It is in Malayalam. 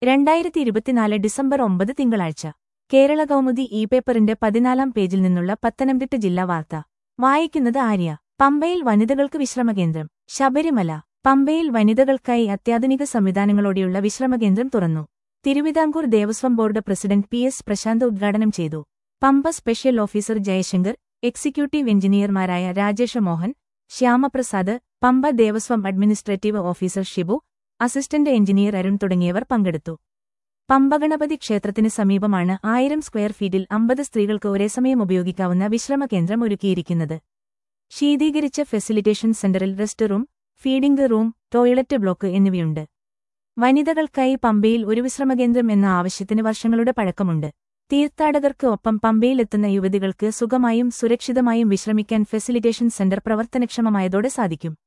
രണ്ടായിരത്തി ഇരുപത്തിനാല് ഡിസംബർ ഒമ്പത് തിങ്കളാഴ്ച കേരള കൗമുദി ഇ പേപ്പറിന്റെ പതിനാലാം പേജിൽ നിന്നുള്ള പത്തനംതിട്ട ജില്ലാ വാർത്ത വായിക്കുന്നത് ആര്യ പമ്പയിൽ വനിതകൾക്ക് വിശ്രമകേന്ദ്രം ശബരിമല പമ്പയിൽ വനിതകൾക്കായി അത്യാധുനിക സംവിധാനങ്ങളോടെയുള്ള വിശ്രമകേന്ദ്രം തുറന്നു Thiruvithamkoor Devaswom board president P S Prasanth ഉദ്ഘാടനം ചെയ്തു Pampa special officer Jayashankar executive എഞ്ചിനീയർമാരായ Rajesh Mohan Shyamaprasad Pampa Devaswom administrative officer Shibu assistant engineer Arun തുടങ്ങിയവർ പങ്കെടുത്തു പമ്പഗണപതി ക്ഷേത്രത്തിന് സമീപമാണ് ആയിരം സ്ക്വയർ ഫീറ്റിൽ അമ്പത് സ്ത്രീകൾക്ക് ഒരേ സമയം ഉപയോഗിക്കാവുന്ന വിശ്രമകേന്ദ്രം ഒരുക്കിയിരിക്കുന്നത് ശീതീകരിച്ച ഫെസിലിറ്റേഷൻ സെന്ററിൽ rest room feeding room toilet block എന്നിവയുണ്ട് വനിതകൾക്കായി പമ്പയിൽ ഒരു വിശ്രമകേന്ദ്രം എന്ന ആവശ്യത്തിന് വർഷങ്ങളുടെ പഴക്കമുണ്ട് തീർത്ഥാടകർക്ക് ഒപ്പം പമ്പയിലെത്തുന്ന യുവതികൾക്ക് സുഖമായും സുരക്ഷിതമായും വിശ്രമിക്കാൻ ഫെസിലിറ്റേഷൻ സെന്റർ പ്രവർത്തനക്ഷമമായതോടെ സാധിക്കും